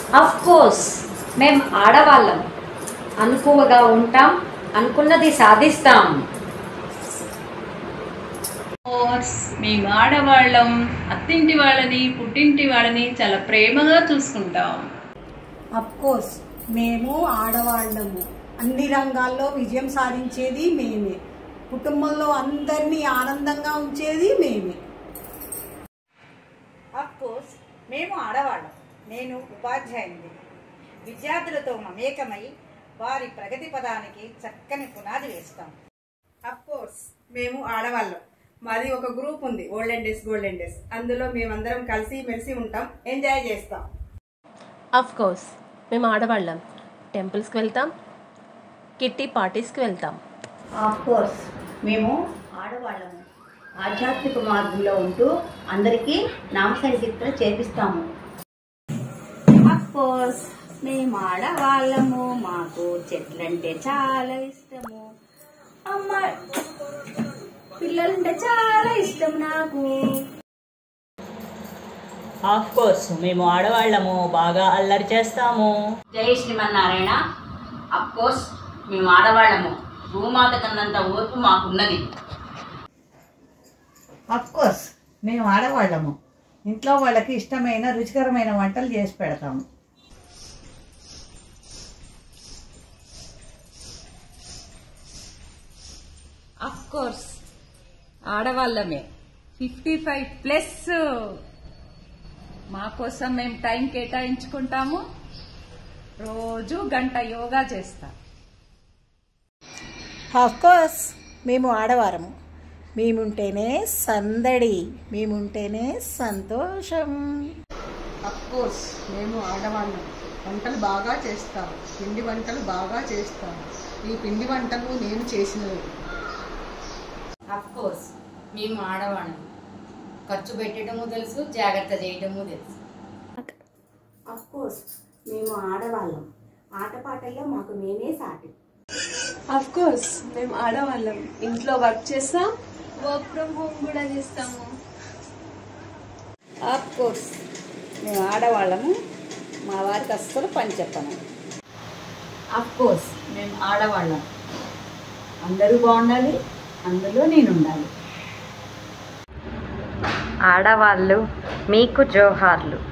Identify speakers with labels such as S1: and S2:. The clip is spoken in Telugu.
S1: అఫ్ కోర్స్ మేము ఆడవాళ్ళం అనుకువగా ఉంటాం అనుకున్నది సాధిస్తాం
S2: కోర్స్ మేము ఆడవాళ్ళం అత్తింటి వాళ్ళని పుట్టింటి వాళ్ళని చాలా ప్రేమగా చూసుకుంటాం
S3: అఫ్ కోర్స్ మేము ఆడవాళ్ళము అన్ని రంగాల్లో విజయం సాధించేది మేమే కుటుంబంలో అందరినీ ఆనందంగా ఉంచేది మేమే
S4: అఫ్ కోర్స్ మేము ఆడవాళ్ళం నేను ఉపాధ్యాయుని విద్యార్థులతో మమేకమై వారి ప్రగతి పదానికి చక్కని పునాది వేస్తాం
S5: అఫ్ కోర్స్ మేము ఆడవాళ్ళం మాది ఒక గ్రూప్ ఉంది ఓల్డెన్ డేస్ గోల్డెన్ డేస్ అందులో మేమందరం కలిసి మెలిసి ఉంటాం ఎంజాయ్ చేస్తాం
S6: అఫ్ కోర్స్ మేము ఆడవాళ్ళం టెంపుల్స్కి వెళ్తాం కిట్టి పార్టీస్కి వెళ్తాం
S7: ఆఫ్ కోర్స్ మేము ఆడవాళ్ళము ఆధ్యాత్మిక మార్గంలో ఉంటూ అందరికీ నామ సంకీర్తన చేపిస్తాము
S8: అఫ్ కోర్స్ మేము ఆడవాళ్ళము మాకు చెట్లంటే చాలా ఇష్టము అమ్మ పిల్లలంటే చాలా ఇష్టం నాకు
S9: ఆఫ్ కోర్స్ మేము ఆడవాళ్ళము బాగా అల్లరి చేస్తాము
S7: జై శ్రీమన్నారాయణ అఫ్ కోర్స్ మేము ఆడవాళ్ళము భూమాత కన్నంత ఓర్పు మాకున్నది
S4: అఫ్ కోర్స్ మేము ఆడవాళ్ళము ఇంట్లో వాళ్ళకి ఇష్టమైన రుచికరమైన వంటలు చేసి పెడతాము
S2: అఫ్ కోర్స్ ఆడవాళ్ళమే ఫిఫ్టీ ఫైవ్ ప్లస్ మా కోసం మేము టైం కేటాయించుకుంటాము రోజు గంట యోగా చేస్తాం
S3: ఆఫ్ కోర్స్ మేము ఆడవారము మేముంటేనే సందడి మేముంటేనే సంతోషం
S5: అఫ్ కోర్స్ మేము ఆడవాళ్ళం వంటలు బాగా చేస్తాం పిండి వంటలు బాగా చేస్తాం ఈ పిండి వంటలు నేను చేసినవి
S7: అఫ్ కోర్స్ మేము ఆడవాళ్ళం ఖర్చు పెట్టడము తెలుసు జాగ్రత్త చేయడము తెలుసు
S8: అఫ్ కోర్స్ మేము ఆడవాళ్ళం ఆటపాటల్లో మాకు మేమే సాటి
S6: అఫ్ కోర్స్ మేము ఆడవాళ్ళం ఇంట్లో వర్క్ చేస్తాం
S2: వర్క్ ఫ్రమ్ హోమ్ కూడా చేస్తాము
S4: ఆఫ్ కోర్స్ మేము ఆడవాళ్ళము మా వారికి అస్సలు పని చెప్పను
S7: అఫ్ కోర్స్ మేము ఆడవాళ్ళం అందరూ బాగుండాలి అందులో నేను ఉండాలి
S1: ఆడవాళ్ళు మీకు జోహార్లు